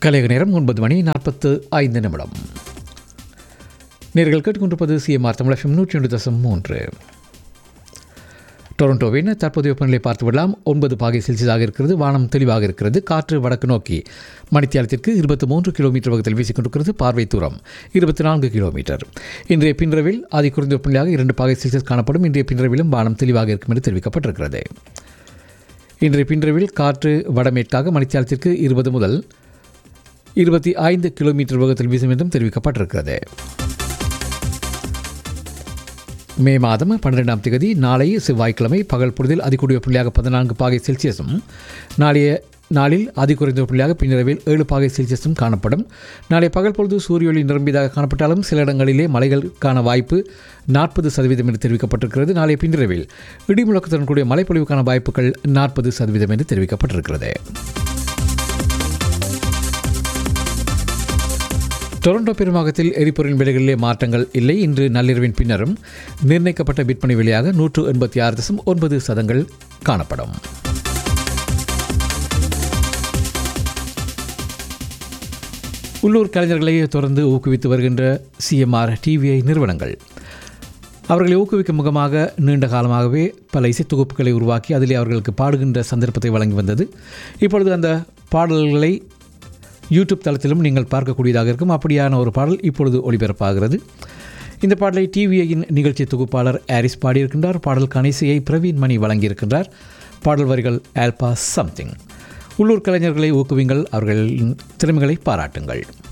கலைக நேரம் ஒன்பது மணி நாற்பத்து ஐந்து நிமிடம் நேர்கள் கேட்டுக்கொண்டிருப்பது சிஎம்ஆர் தமிழகம் நூற்றி ஒன்று தசம் மூன்று டொரண்டோவின் தற்போதைய வெப்பநிலை பார்த்து விடலாம் ஒன்பது பாகை செல்சியஸாக இருக்கிறது வானம் தெளிவாக இருக்கிறது காற்று வடக்கு நோக்கி மணித்தியாலத்திற்கு இருபத்தி மூன்று கிலோமீட்டர் வேகத்தில் வீசிக்கொண்டிருக்கிறது பார்வை தூரம் இருபத்தி நான்கு கிலோமீட்டர் இன்றைய பின்ரவில் அதி குறைந்த வெப்பநிலையாக இரண்டு பாகை செல்சியஸ் காணப்படும் இன்றைய பின்ரவிலும் வானம் தெளிவாக இருக்கும் என்று தெரிவிக்கப்பட்டிருக்கிறது இன்றைய பின்ரவில் காற்று வடமேற்காக மணித்தியாலத்திற்கு இருபது முதல் இருபத்தி ஐந்து கிலோமீட்டர் வேகத்தில் வீசும் என்றும் தெரிவிக்கப்பட்டிருக்கிறது மே மாதம் பன்னிரெண்டாம் தேதி நாளை செவ்வாய்க்கிழமை பகல் பொழுதில் அதிகூடிய புள்ளியாக பதினான்கு பாகை செல்சியஸும் நாளைய நாளில் அதிகுறைந்த புள்ளியாக பின்னிரவில் ஏழு பாகை செல்சியஸும் காணப்படும் நாளை பகல் பொழுது சூரிய ஒளி நிரம்பியதாக காணப்பட்டாலும் சில இடங்களிலே மலைகளுக்கான வாய்ப்பு நாற்பது சதவீதம் என்று தெரிவிக்கப்பட்டிருக்கிறது நாளைய பின்னிரவில் இடிமுழக்கத்துடன் கூடிய மழைப்பொழிவுக்கான வாய்ப்புகள் நாற்பது சதவீதம் என்று தெரிவிக்கப்பட்டிருக்கிறது டொரண்டோ பெருமாகத்தில் எரிபொருளின் விலைகளிலே மாற்றங்கள் இல்லை இன்று நள்ளிரவின் பின்னரும் நிர்ணயிக்கப்பட்ட விற்பனை விலையாக நூற்று எண்பத்தி ஆறு தசம் ஒன்பது சதங்கள் காணப்படும் உள்ளூர் கலைஞர்களை தொடர்ந்து ஊக்குவித்து வருகின்ற சிஎம்ஆர் டிவிஐ நிறுவனங்கள் அவர்களை ஊக்குவிக்கும் முகமாக நீண்ட காலமாகவே பல இசைத்தொகுப்புகளை உருவாக்கி அதிலே அவர்களுக்கு பாடுகின்ற சந்தர்ப்பத்தை வழங்கி வந்தது இப்பொழுது அந்த பாடல்களை யூடியூப் தளத்திலும் நீங்கள் பார்க்கக்கூடியதாக இருக்கும் அப்படியான ஒரு பாடல் இப்பொழுது ஒளிபரப்பாகிறது இந்த பாடலை டிவிஐயின் நிகழ்ச்சி தொகுப்பாளர் ஆரிஸ் பாடியிருக்கின்றார் பாடலுக்கான இசையை பிரவீன் மணி வழங்கியிருக்கின்றார் பாடல் வரிகள் ஆல்பா சம்திங் உள்ளூர் கலைஞர்களை ஊக்குவிங்கள் அவர்களின் திறமைகளை பாராட்டுங்கள்